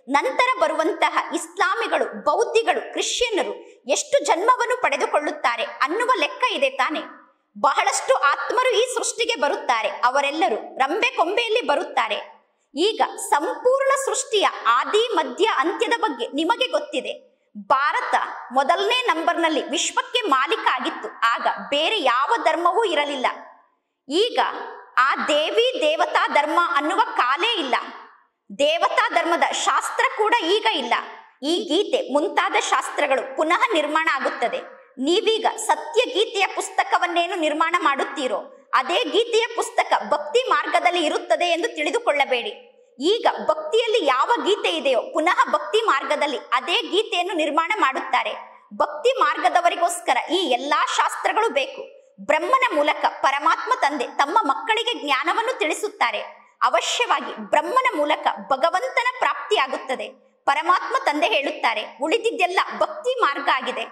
ನಂತರ ಬರುವಂತಹ ಇಸ್ಲಾಮಿಗಳು ಬೌದ್ಧಿಗಳು ಕ್ರಿಶ್ಚಿಯನ್ನರು ಎಷ್ಟು ಜನ್ಮವನ್ನು ಪಡೆದುಕೊಳ್ಳುತ್ತಾರೆ ಅನ್ನುವ ಲೆಕ್ಕ ಇದೆ ತಾನೆ ಬಹಳಷ್ಟು ಆತ್ಮರು ಈ ಸೃಷ್ಟಿಗೆ ಬರುತ್ತಾರೆ ಅವರೆಲ್ಲರೂ ರಂಬೆ ಕೊಂಬೆಯಲ್ಲಿ ಬರುತ್ತಾರೆ ಈಗ ಸಂಪೂರ್ಣ ಸೃಷ್ಟಿಯ ಆದಿ ಮಧ್ಯ ಅಂತ್ಯದ ಬಗ್ಗೆ ನಿಮಗೆ ಗೊತ್ತಿದೆ ಭಾರತ ಮೊದಲನೇ ನಂಬರ್ನಲ್ಲಿ ವಿಶ್ವಕ್ಕೆ ಮಾಲೀಕ ಆಗಿತ್ತು ಆಗ ಬೇರೆ ಯಾವ ಧರ್ಮವೂ ಇರಲಿಲ್ಲ ಈಗ ಆ ದೇವಿ ದೇವತಾ ಧರ್ಮ ಅನ್ನುವ ಕಾಲೇ ಇಲ್ಲ ದೇವತಾ ಧರ್ಮದ ಶಾಸ್ತ್ರ ಕೂಡ ಈಗ ಇಲ್ಲ ಈ ಗೀತೆ ಮುಂತಾದ ಶಾಸ್ತ್ರಗಳು ಪುನಃ ನಿರ್ಮಾಣ ಆಗುತ್ತದೆ ನೀವೀಗ ಸತ್ಯ ಗೀತೆಯ ಪುಸ್ತಕವನ್ನೇನು ನಿರ್ಮಾಣ ಮಾಡುತ್ತೀರೋ ಅದೇ ಗೀತೆಯ ಪುಸ್ತಕ ಭಕ್ತಿ ಮಾರ್ಗದಲ್ಲಿ ಇರುತ್ತದೆ ಎಂದು ತಿಳಿದುಕೊಳ್ಳಬೇಡಿ ಈಗ ಭಕ್ತಿಯಲ್ಲಿ ಯಾವ ಗೀತೆ ಇದೆಯೋ ಪುನಃ ಭಕ್ತಿ ಮಾರ್ಗದಲ್ಲಿ ಅದೇ ಗೀತೆಯನ್ನು ನಿರ್ಮಾಣ ಮಾಡುತ್ತಾರೆ ಭಕ್ತಿ ಮಾರ್ಗದವರಿಗೋಸ್ಕರ ಈ ಎಲ್ಲಾ ಶಾಸ್ತ್ರಗಳು ಬೇಕು ಬ್ರಹ್ಮನ ಮೂಲಕ ಪರಮಾತ್ಮ ತಂದೆ ತಮ್ಮ ಮಕ್ಕಳಿಗೆ ಜ್ಞಾನವನ್ನು ತಿಳಿಸುತ್ತಾರೆ ಅವಶ್ಯವಾಗಿ ಬ್ರಹ್ಮನ ಮೂಲಕ ಭಗವಂತನ ಪ್ರಾಪ್ತಿಯಾಗುತ್ತದೆ ಪರಮಾತ್ಮ ತಂದೆ ಹೇಳುತ್ತಾರೆ ಉಳಿದಿದ್ದೆಲ್ಲ ಭಕ್ತಿ ಮಾರ್ಗ ಆಗಿದೆ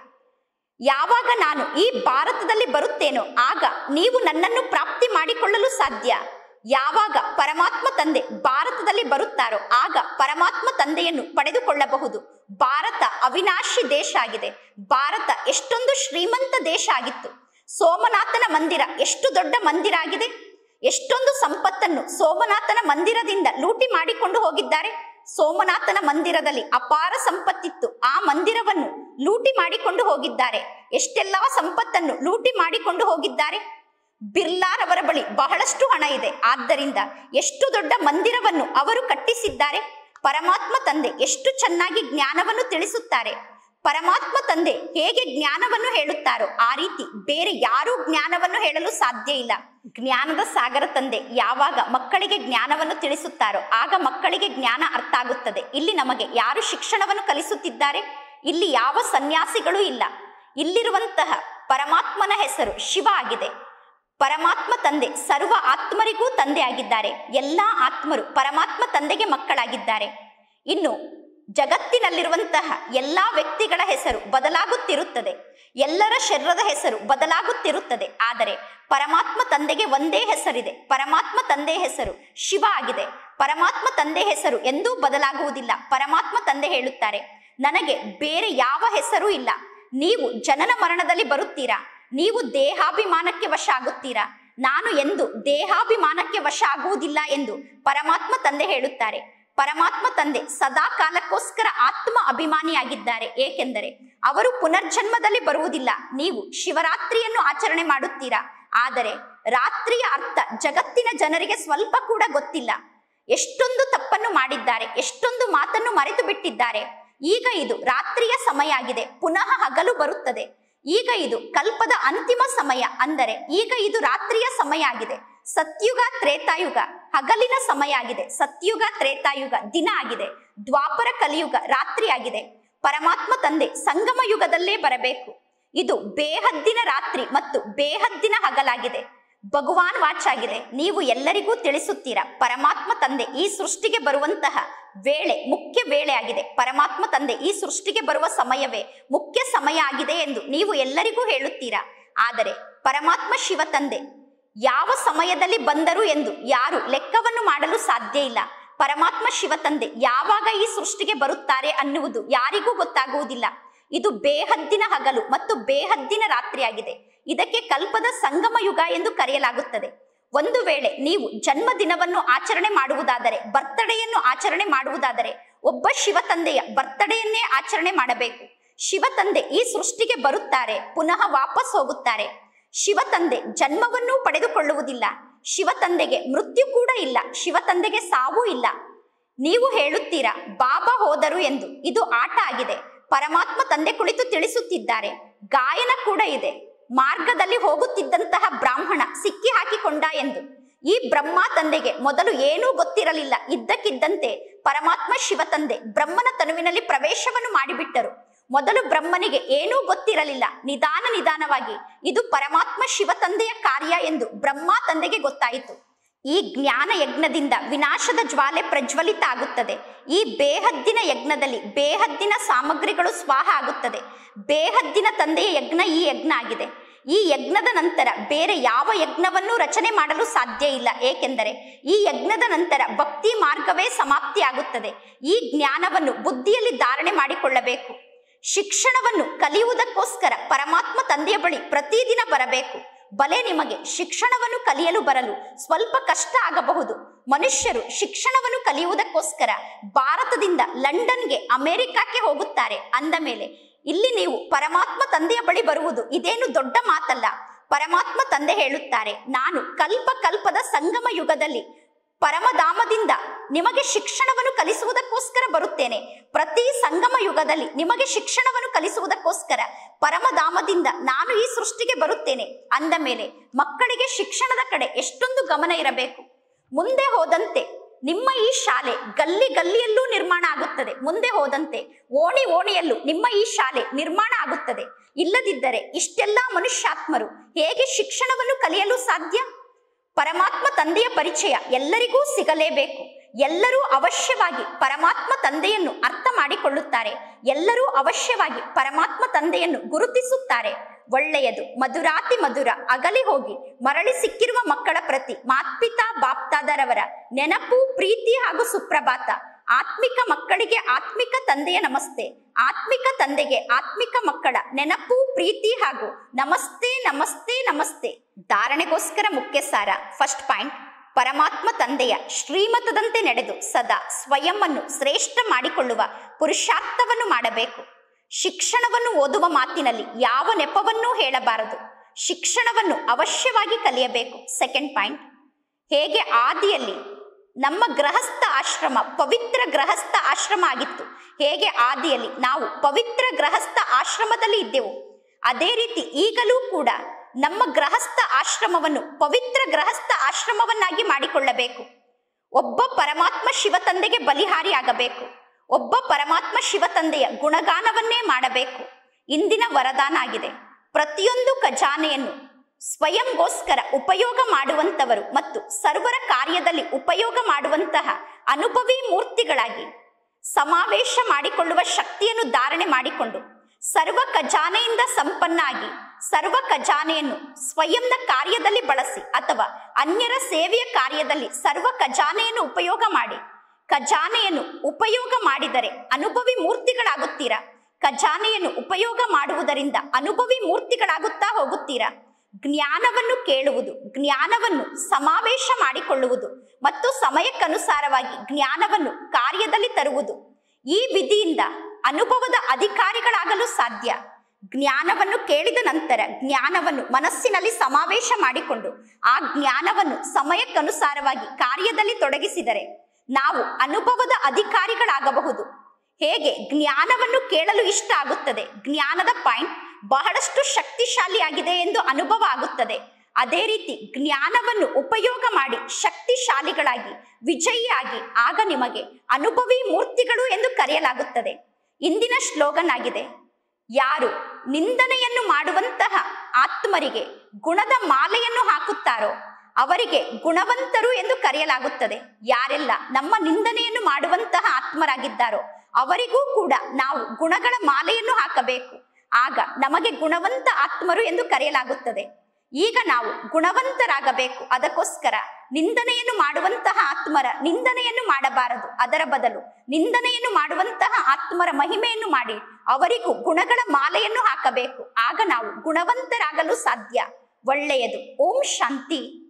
ಯಾವಾಗ ನಾನು ಈ ಭಾರತದಲ್ಲಿ ಬರುತ್ತೇನೋ ಆಗ ನೀವು ನನ್ನನ್ನು ಪ್ರಾಪ್ತಿ ಮಾಡಿಕೊಳ್ಳಲು ಸಾಧ್ಯ ಯಾವಾಗ ಪರಮಾತ್ಮ ತಂದೆ ಭಾರತದಲ್ಲಿ ಬರುತ್ತಾರೋ ಆಗ ಪರಮಾತ್ಮ ತಂದೆಯನ್ನು ಪಡೆದುಕೊಳ್ಳಬಹುದು ಭಾರತ ಅವಿನಾಶಿ ದೇಶ ಆಗಿದೆ ಭಾರತ ಎಷ್ಟೊಂದು ಶ್ರೀಮಂತ ದೇಶ ಆಗಿತ್ತು ಸೋಮನಾಥನ ಮಂದಿರ ಎಷ್ಟು ದೊಡ್ಡ ಮಂದಿರ ಆಗಿದೆ ಎಷ್ಟೊಂದು ಸಂಪತ್ತನ್ನು ಸೋಮನಾಥನ ಮಂದಿರದಿಂದ ಲೂಟಿ ಮಾಡಿಕೊಂಡು ಹೋಗಿದ್ದಾರೆ ಸೋಮನಾಥನ ಮಂದಿರದಲ್ಲಿ ಅಪಾರ ಸಂಪತ್ತಿತ್ತು ಆ ಮಂದಿರವನ್ನು ಲೂಟಿ ಮಾಡಿಕೊಂಡು ಹೋಗಿದ್ದಾರೆ ಎಷ್ಟೆಲ್ಲಾ ಸಂಪತ್ತನ್ನು ಲೂಟಿ ಮಾಡಿಕೊಂಡು ಹೋಗಿದ್ದಾರೆ ಬಿರ್ಲಾರವರ ಬಳಿ ಬಹಳಷ್ಟು ಹಣ ಇದೆ ಆದ್ದರಿಂದ ಎಷ್ಟು ದೊಡ್ಡ ಮಂದಿರವನ್ನು ಅವರು ಕಟ್ಟಿಸಿದ್ದಾರೆ ಪರಮಾತ್ಮ ತಂದೆ ಎಷ್ಟು ಚೆನ್ನಾಗಿ ಜ್ಞಾನವನ್ನು ತಿಳಿಸುತ್ತಾರೆ ಪರಮಾತ್ಮ ತಂದೆ ಹೇಗೆ ಜ್ಞಾನವನ್ನು ಹೇಳುತ್ತಾರೋ ಆ ರೀತಿ ಬೇರೆ ಯಾರೂ ಜ್ಞಾನವನ್ನು ಹೇಳಲು ಸಾಧ್ಯ ಇಲ್ಲ ಜ್ಞಾನದ ಸಾಗರ ತಂದೆ ಯಾವಾಗ ಮಕ್ಕಳಿಗೆ ಜ್ಞಾನವನ್ನು ತಿಳಿಸುತ್ತಾರೋ ಆಗ ಮಕ್ಕಳಿಗೆ ಜ್ಞಾನ ಅರ್ಥ ಆಗುತ್ತದೆ ಇಲ್ಲಿ ನಮಗೆ ಯಾರು ಶಿಕ್ಷಣವನ್ನು ಕಲಿಸುತ್ತಿದ್ದಾರೆ ಇಲ್ಲಿ ಯಾವ ಸನ್ಯಾಸಿಗಳೂ ಇಲ್ಲ ಇಲ್ಲಿರುವಂತಹ ಪರಮಾತ್ಮನ ಹೆಸರು ಶಿವ ಆಗಿದೆ ಪರಮಾತ್ಮ ತಂದೆ ಸರ್ವ ಆತ್ಮರಿಗೂ ತಂದೆ ಆಗಿದ್ದಾರೆ ಎಲ್ಲಾ ಆತ್ಮರು ಪರಮಾತ್ಮ ತಂದೆಗೆ ಮಕ್ಕಳಾಗಿದ್ದಾರೆ ಇನ್ನು ಜಗತ್ತಿನಲ್ಲಿರುವಂತಹ ಎಲ್ಲಾ ವ್ಯಕ್ತಿಗಳ ಹೆಸರು ಬದಲಾಗುತ್ತಿರುತ್ತದೆ ಎಲ್ಲರ ಶರೀರದ ಹೆಸರು ಬದಲಾಗುತ್ತಿರುತ್ತದೆ ಆದರೆ ಪರಮಾತ್ಮ ತಂದೆಗೆ ಒಂದೇ ಹೆಸರಿದೆ ಪರಮಾತ್ಮ ತಂದೆ ಹೆಸರು ಶಿವ ಆಗಿದೆ ಪರಮಾತ್ಮ ತಂದೆ ಹೆಸರು ಎಂದೂ ಬದಲಾಗುವುದಿಲ್ಲ ಪರಮಾತ್ಮ ತಂದೆ ಹೇಳುತ್ತಾರೆ ನನಗೆ ಬೇರೆ ಯಾವ ಹೆಸರೂ ಇಲ್ಲ ನೀವು ಜನನ ಮರಣದಲ್ಲಿ ಬರುತ್ತೀರಾ ನೀವು ದೇಹಾಭಿಮಾನಕ್ಕೆ ವಶ ಆಗುತ್ತೀರಾ ನಾನು ಎಂದು ದೇಹಾಭಿಮಾನಕ್ಕೆ ವಶ ಆಗುವುದಿಲ್ಲ ಎಂದು ಪರಮಾತ್ಮ ತಂದೆ ಹೇಳುತ್ತಾರೆ ಪರಮಾತ್ಮ ತಂದೆ ಸದಾ ಕಾಲಕ್ಕೋಸ್ಕರ ಆತ್ಮ ಅಭಿಮಾನಿಯಾಗಿದ್ದಾರೆ ಏಕೆಂದರೆ ಅವರು ಪುನರ್ಜನ್ಮದಲ್ಲಿ ಬರುವುದಿಲ್ಲ ನೀವು ಶಿವರಾತ್ರಿಯನ್ನು ಆಚರಣೆ ಮಾಡುತ್ತೀರಾ ಆದರೆ ರಾತ್ರಿಯ ಅರ್ಥ ಜಗತ್ತಿನ ಜನರಿಗೆ ಸ್ವಲ್ಪ ಕೂಡ ಗೊತ್ತಿಲ್ಲ ಎಷ್ಟೊಂದು ತಪ್ಪನ್ನು ಮಾಡಿದ್ದಾರೆ ಎಷ್ಟೊಂದು ಮಾತನ್ನು ಮರೆತು ಬಿಟ್ಟಿದ್ದಾರೆ ಈಗ ಇದು ರಾತ್ರಿಯ ಸಮಯ ಆಗಿದೆ ಪುನಃ ಹಗಲು ಬರುತ್ತದೆ ಈಗ ಇದು ಕಲ್ಪದ ಅಂತಿಮ ಸಮಯ ಅಂದರೆ ಈಗ ಇದು ರಾತ್ರಿಯ ಸಮಯ ಆಗಿದೆ ಸತ್ಯುಗ ತ್ರೇತಾಯುಗ ಹಗಲಿನ ಸಮಯ ಆಗಿದೆ ಸತ್ಯುಗ ತ್ರೇತಾಯುಗ ದಿನ ಆಗಿದೆ ದ್ವಾಪರ ಕಲಿಯುಗ ರಾತ್ರಿ ಆಗಿದೆ ಪರಮಾತ್ಮ ತಂದೆ ಸಂಗಮ ಯುಗದಲ್ಲೇ ಬರಬೇಕು ಇದು ಬೇಹದ್ದಿನ ರಾತ್ರಿ ಮತ್ತು ಬೇಹದ್ದಿನ ಹಗಲಾಗಿದೆ ಭಗವಾನ್ ವಾಚಾಗಿದೆ ನೀವು ಎಲ್ಲರಿಗೂ ತಿಳಿಸುತ್ತೀರಾ ಪರಮಾತ್ಮ ತಂದೆ ಈ ಸೃಷ್ಟಿಗೆ ಬರುವಂತಹ ವೇಳೆ ಮುಖ್ಯ ವೇಳೆ ಆಗಿದೆ ಪರಮಾತ್ಮ ತಂದೆ ಈ ಸೃಷ್ಟಿಗೆ ಬರುವ ಸಮಯವೇ ಮುಖ್ಯ ಸಮಯ ಆಗಿದೆ ಎಂದು ನೀವು ಎಲ್ಲರಿಗೂ ಹೇಳುತ್ತೀರಾ ಆದರೆ ಪರಮಾತ್ಮ ಶಿವ ತಂದೆ ಯಾವ ಸಮಯದಲ್ಲಿ ಬಂದರು ಎಂದು ಯಾರು ಲೆಕ್ಕವನ್ನು ಮಾಡಲು ಸಾಧ್ಯ ಇಲ್ಲ ಪರಮಾತ್ಮ ಶಿವ ತಂದೆ ಯಾವಾಗ ಈ ಸೃಷ್ಟಿಗೆ ಬರುತ್ತಾರೆ ಅನ್ನುವುದು ಯಾರಿಗೂ ಗೊತ್ತಾಗುವುದಿಲ್ಲ ಇದು ಬೇಹದ್ದಿನ ಹಗಲು ಮತ್ತು ಬೇಹದ್ದಿನ ರಾತ್ರಿಯಾಗಿದೆ ಇದಕ್ಕೆ ಕಲ್ಪದ ಸಂಗಮ ಯುಗ ಎಂದು ಕರೆಯಲಾಗುತ್ತದೆ ಒಂದು ವೇಳೆ ನೀವು ಜನ್ಮದಿನವನ್ನು ಆಚರಣೆ ಮಾಡುವುದಾದರೆ ಬರ್ತಡೆಯನ್ನು ಆಚರಣೆ ಮಾಡುವುದಾದರೆ ಒಬ್ಬ ಶಿವ ತಂದೆಯ ಬರ್ತಡೆಯನ್ನೇ ಆಚರಣೆ ಮಾಡಬೇಕು ಶಿವ ತಂದೆ ಈ ಸೃಷ್ಟಿಗೆ ಬರುತ್ತಾರೆ ಪುನಃ ವಾಪಸ್ ಹೋಗುತ್ತಾರೆ ಶಿವ ತಂದೆ ಜನ್ಮವನ್ನೂ ಪಡೆದುಕೊಳ್ಳುವುದಿಲ್ಲ ಶಿವ ತಂದೆಗೆ ಮೃತ್ಯು ಕೂಡ ಇಲ್ಲ ಶಿವ ತಂದೆಗೆ ಸಾವೂ ಇಲ್ಲ ನೀವು ಹೇಳುತ್ತೀರಾ ಬಾಬಾ ಹೋದರು ಎಂದು ಇದು ಆಟ ಆಗಿದೆ ಪರಮಾತ್ಮ ತಂದೆ ಕುಳಿತು ತಿಳಿಸುತ್ತಿದ್ದಾರೆ ಗಾಯನ ಕೂಡ ಇದೆ ಮಾರ್ಗದಲ್ಲಿ ಹೋಗುತ್ತಿದ್ದಂತಹ ಬ್ರಾಹ್ಮಣ ಸಿಕ್ಕಿ ಹಾಕಿಕೊಂಡ ಎಂದು ಈ ಬ್ರಹ್ಮ ತಂದೆಗೆ ಮೊದಲು ಏನೂ ಗೊತ್ತಿರಲಿಲ್ಲ ಇದ್ದಕ್ಕಿದ್ದಂತೆ ಪರಮಾತ್ಮ ಶಿವ ತಂದೆ ಬ್ರಹ್ಮನ ತನುವಿನಲ್ಲಿ ಪ್ರವೇಶವನ್ನು ಮಾಡಿಬಿಟ್ಟರು ಮೊದಲು ಬ್ರಹ್ಮನಿಗೆ ಏನೂ ಗೊತ್ತಿರಲಿಲ್ಲ ನಿಧಾನ ನಿಧಾನವಾಗಿ ಇದು ಪರಮಾತ್ಮ ಶಿವ ತಂದೆಯ ಕಾರ್ಯ ಎಂದು ಬ್ರಹ್ಮ ತಂದೆಗೆ ಗೊತ್ತಾಯಿತು ಈ ಜ್ಞಾನ ಯಜ್ಞದಿಂದ ವಿನಾಶದ ಜ್ವಾಲೆ ಪ್ರಜ್ವಲಿತ ಆಗುತ್ತದೆ ಈ ಬೇಹದ್ದಿನ ಯಜ್ಞದಲ್ಲಿ ಬೇಹದ್ದಿನ ಸಾಮಗ್ರಿಗಳು ಸ್ವಾಹ ಆಗುತ್ತದೆ ಬೇಹದ್ದಿನ ತಂದೆಯ ಯಜ್ಞ ಈ ಯಜ್ಞ ಆಗಿದೆ ಈ ಯಜ್ಞದ ನಂತರ ಬೇರೆ ಯಾವ ಯಜ್ಞವನ್ನು ರಚನೆ ಮಾಡಲು ಸಾಧ್ಯ ಇಲ್ಲ ಏಕೆಂದರೆ ಈ ಯಜ್ಞದ ನಂತರ ಭಕ್ತಿ ಮಾರ್ಗವೇ ಸಮಾಪ್ತಿಯಾಗುತ್ತದೆ ಈ ಜ್ಞಾನವನ್ನು ಬುದ್ಧಿಯಲ್ಲಿ ಧಾರಣೆ ಮಾಡಿಕೊಳ್ಳಬೇಕು ಶಿಕ್ಷಣವನ್ನು ಕಲಿಯುವುದಕ್ಕೋಸ್ಕರ ಪರಮಾತ್ಮ ತಂದೆಯ ಬಳಿ ಪ್ರತಿದಿನ ಬರಬೇಕು ಬಲೆ ನಿಮಗೆ ಶಿಕ್ಷಣವನ್ನು ಕಲಿಯಲು ಬರಲು ಸ್ವಲ್ಪ ಕಷ್ಟ ಆಗಬಹುದು ಮನುಷ್ಯರು ಶಿಕ್ಷಣವನ್ನು ಕಲಿಯುವುದಕ್ಕೋಸ್ಕರ ಭಾರತದಿಂದ ಲಂಡನ್ಗೆ ಅಮೆರಿಕಕ್ಕೆ ಹೋಗುತ್ತಾರೆ ಅಂದ ಮೇಲೆ ಇಲ್ಲಿ ನೀವು ಪರಮಾತ್ಮ ತಂದೆಯ ಬಳಿ ಬರುವುದು ಇದೇನು ದೊಡ್ಡ ಮಾತಲ್ಲ ಪರಮಾತ್ಮ ತಂದೆ ಹೇಳುತ್ತಾರೆ ನಾನು ಕಲ್ಪ ಕಲ್ಪದ ಸಂಗಮ ಯುಗದಲ್ಲಿ ಪರಮಧಾಮದಿಂದ ನಿಮಗೆ ಶಿಕ್ಷಣವನ್ನು ಕಲಿಸುವುದಕ್ಕೋಸ್ಕರ ಬರುತ್ತೇನೆ ಪ್ರತಿ ಸಂಗಮ ಯುಗದಲ್ಲಿ ನಿಮಗೆ ಶಿಕ್ಷಣವನ್ನು ಕಲಿಸುವುದಕ್ಕೋಸ್ಕರ ಪರಮಧಾಮದಿಂದ ನಾನು ಈ ಸೃಷ್ಟಿಗೆ ಬರುತ್ತೇನೆ ಅಂದ ಮೇಲೆ ಮಕ್ಕಳಿಗೆ ಶಿಕ್ಷಣದ ಕಡೆ ಎಷ್ಟೊಂದು ಗಮನ ಇರಬೇಕು ಮುಂದೆ ಹೋದಂತೆ ನಿಮ್ಮ ಈ ಶಾಲೆ ಗಲ್ಲಿ ಗಲ್ಲಿಯಲ್ಲೂ ನಿರ್ಮಾಣ ಆಗುತ್ತದೆ ಮುಂದೆ ಹೋದಂತೆ ಓಣಿ ಓಣಿಯಲ್ಲೂ ನಿಮ್ಮ ಈ ಶಾಲೆ ನಿರ್ಮಾಣ ಆಗುತ್ತದೆ ಇಲ್ಲದಿದ್ದರೆ ಇಷ್ಟೆಲ್ಲ ಮನುಷ್ಯಾತ್ಮರು ಹೇಗೆ ಶಿಕ್ಷಣವನ್ನು ಕಲಿಯಲು ಸಾಧ್ಯ ಪರಮಾತ್ಮ ತಂದೆಯ ಪರಿಚಯ ಎಲ್ಲರಿಗೂ ಸಿಗಲೇಬೇಕು ಎಲ್ಲರೂ ಅವಶ್ಯವಾಗಿ ಪರಮಾತ್ಮ ತಂದೆಯನ್ನು ಅರ್ಥ ಮಾಡಿಕೊಳ್ಳುತ್ತಾರೆ ಎಲ್ಲರೂ ಅವಶ್ಯವಾಗಿ ಪರಮಾತ್ಮ ತಂದೆಯನ್ನು ಗುರುತಿಸುತ್ತಾರೆ ಒಳ್ಳೆಯದು ಮಧುರಾತಿ ಮಧುರ ಅಗಲಿ ಹೋಗಿ ಮರಳಿ ಸಿಕ್ಕಿರುವ ಮಕ್ಕಳ ಪ್ರತಿ ಮಾತ್ಪಿತಾ ಬಾಪ್ತಾದರವರ ನೆನಪು ಪ್ರೀತಿ ಹಾಗೂ ಸುಪ್ರಭಾತ ಆತ್ಮಿಕ ಮಕ್ಕಳಿಗೆ ಆತ್ಮಿಕ ತಂದೆಯ ನಮಸ್ತೆ ಆತ್ಮಿಕ ತಂದೆಗೆ ಆತ್ಮಿಕ ಮಕ್ಕಳ ನೆನಪು ಪ್ರೀತಿ ಹಾಗೂ ನಮಸ್ತೆ ನಮಸ್ತೆ ನಮಸ್ತೆ ಧಾರಣೆಗೋಸ್ಕರ ಮುಖ್ಯ ಸಾರ ಫಸ್ಟ್ ಪಾಯಿಂಟ್ ಪರಮಾತ್ಮ ತಂದೆಯ ಶ್ರೀಮತದಂತೆ ನಡೆದು ಸದಾ ಸ್ವಯಂವನ್ನು ಶ್ರೇಷ್ಠ ಮಾಡಿಕೊಳ್ಳುವ ಪುರುಷಾರ್ಥವನ್ನು ಮಾಡಬೇಕು ಶಿಕ್ಷಣವನ್ನು ಓದುವ ಮಾತಿನಲ್ಲಿ ಯಾವ ನೆಪವನ್ನೂ ಹೇಳಬಾರದು ಶಿಕ್ಷಣವನ್ನು ಅವಶ್ಯವಾಗಿ ಕಲಿಯಬೇಕು ಸೆಕೆಂಡ್ ಪಾಯಿಂಟ್ ಹೇಗೆ ಆದಿಯಲ್ಲಿ ನಮ್ಮ ಗೃಹಸ್ಥ ಆಶ್ರಮ ಪವಿತ್ರ ಗೃಹಸ್ಥ ಆಶ್ರಮ ಆಗಿತ್ತು ಹೇಗೆ ಆದಿಯಲ್ಲಿ ನಾವು ಪವಿತ್ರ ಗೃಹಸ್ಥ ಆಶ್ರಮದಲ್ಲಿ ಇದ್ದೆವು ಅದೇ ರೀತಿ ಈಗಲೂ ಕೂಡ ನಮ್ಮ ಗೃಹಸ್ಥ ಆಶ್ರಮವನ್ನು ಪವಿತ್ರ ಗೃಹಸ್ಥ ಆಶ್ರಮವನ್ನಾಗಿ ಮಾಡಿಕೊಳ್ಳಬೇಕು ಒಬ್ಬ ಪರಮಾತ್ಮ ಶಿವ ತಂದೆಗೆ ಬಲಿಹಾರಿಯಾಗಬೇಕು ಒಬ್ಬ ಪರಮಾತ್ಮ ಶಿವ ತಂದೆಯ ಗುಣಗಾನವನ್ನೇ ಮಾಡಬೇಕು ಇಂದಿನ ವರದಾನ ಆಗಿದೆ ಪ್ರತಿಯೊಂದು ಖಜಾನೆಯನ್ನು ಸ್ವಯಂಗೋಸ್ಕರ ಉಪಯೋಗ ಮಾಡುವಂತವರು ಮತ್ತು ಸರ್ವರ ಕಾರ್ಯದಲ್ಲಿ ಉಪಯೋಗ ಮಾಡುವಂತಹ ಅನುಭವಿ ಮೂರ್ತಿಗಳಾಗಿ ಸಮಾವೇಶ ಮಾಡಿಕೊಳ್ಳುವ ಶಕ್ತಿಯನ್ನು ಧಾರಣೆ ಮಾಡಿಕೊಂಡು ಸರ್ವ ಖಜಾನೆಯಿಂದ ಸಂಪನ್ನ ಆಗಿ ಸರ್ವ ಖಜಾನೆಯನ್ನು ಸ್ವಯಂನ ಕಾರ್ಯದಲ್ಲಿ ಬಳಸಿ ಅಥವಾ ಅನ್ಯರ ಸೇವೆಯ ಕಾರ್ಯದಲ್ಲಿ ಸರ್ವ ಖಜಾನೆಯನ್ನು ಉಪಯೋಗ ಮಾಡಿ ಖಜಾನೆಯನ್ನು ಉಪಯೋಗ ಮಾಡಿದರೆ ಅನುಭವಿ ಮೂರ್ತಿಗಳಾಗುತ್ತೀರಾ ಖಜಾನೆಯನ್ನು ಉಪಯೋಗ ಮಾಡುವುದರಿಂದ ಅನುಭವಿ ಮೂರ್ತಿಗಳಾಗುತ್ತಾ ಹೋಗುತ್ತೀರಾ ಜ್ಞಾನವನ್ನು ಕೇಳುವುದು ಜ್ಞಾನವನ್ನು ಸಮಾವೇಶ ಮಾಡಿಕೊಳ್ಳುವುದು ಮತ್ತು ಸಮಯಕ್ಕನುಸಾರವಾಗಿ ಜ್ಞಾನವನ್ನು ಕಾರ್ಯದಲ್ಲಿ ತರುವುದು ಈ ವಿಧಿಯಿಂದ ಅನುಭವದ ಅಧಿಕಾರಿಗಳಾಗಲು ಸಾಧ್ಯ ಜ್ಞಾನವನ್ನು ಕೇಳಿದ ನಂತರ ಜ್ಞಾನವನ್ನು ಮನಸ್ಸಿನಲ್ಲಿ ಸಮಾವೇಶ ಮಾಡಿಕೊಂಡು ಆ ಜ್ಞಾನವನ್ನು ಸಮಯಕ್ಕನುಸಾರವಾಗಿ ಕಾರ್ಯದಲ್ಲಿ ತೊಡಗಿಸಿದರೆ ನಾವು ಅನುಭವದ ಅಧಿಕಾರಿಗಳಾಗಬಹುದು ಹೇಗೆ ಜ್ಞಾನವನ್ನು ಕೇಳಲು ಇಷ್ಟ ಆಗುತ್ತದೆ ಜ್ಞಾನದ ಪಾಯಿಂಟ್ ಬಹಳಷ್ಟು ಶಕ್ತಿಶಾಲಿಯಾಗಿದೆ ಎಂದು ಅನುಭವ ಆಗುತ್ತದೆ ಅದೇ ರೀತಿ ಜ್ಞಾನವನ್ನು ಉಪಯೋಗ ಮಾಡಿ ಶಕ್ತಿಶಾಲಿಗಳಾಗಿ ವಿಜಯಿಯಾಗಿ ಆಗ ನಿಮಗೆ ಅನುಭವಿ ಮೂರ್ತಿಗಳು ಎಂದು ಕರೆಯಲಾಗುತ್ತದೆ ಇಂದಿನ ಸ್ಲೋಗನ್ ಆಗಿದೆ ಯಾರು ನಿಂದನೆಯನ್ನು ಮಾಡುವಂತಹ ಆತ್ಮರಿಗೆ ಗುಣದ ಮಾಲೆಯನ್ನು ಹಾಕುತ್ತಾರೋ ಅವರಿಗೆ ಗುಣವಂತರು ಎಂದು ಕರೆಯಲಾಗುತ್ತದೆ ಯಾರೆಲ್ಲ ನಮ್ಮ ನಿಂದನೆಯನ್ನು ಮಾಡುವಂತಹ ಆತ್ಮರಾಗಿದ್ದಾರೋ ಅವರಿಗೂ ಕೂಡ ನಾವು ಗುಣಗಳ ಮಾಲೆಯನ್ನು ಹಾಕಬೇಕು ಆಗ ನಮಗೆ ಗುಣವಂತ ಆತ್ಮರು ಎಂದು ಕರೆಯಲಾಗುತ್ತದೆ ಈಗ ನಾವು ಗುಣವಂತರಾಗಬೇಕು ಅದಕ್ಕೋಸ್ಕರ ನಿಂದನೆಯನ್ನು ಮಾಡುವಂತಹ ಆತ್ಮರ ನಿಂದನೆಯನ್ನು ಮಾಡಬಾರದು ಅದರ ಬದಲು ನಿಂದನೆಯನ್ನು ಮಾಡುವಂತಹ ಆತ್ಮರ ಮಹಿಮೆಯನ್ನು ಮಾಡಿ ಅವರಿಗೂ ಗುಣಗಳ ಮಾಲೆಯನ್ನು ಹಾಕಬೇಕು ಆಗ ನಾವು ಗುಣವಂತರಾಗಲು ಸಾಧ್ಯ ಒಳ್ಳೆಯದು ಓಂ ಶಾಂತಿ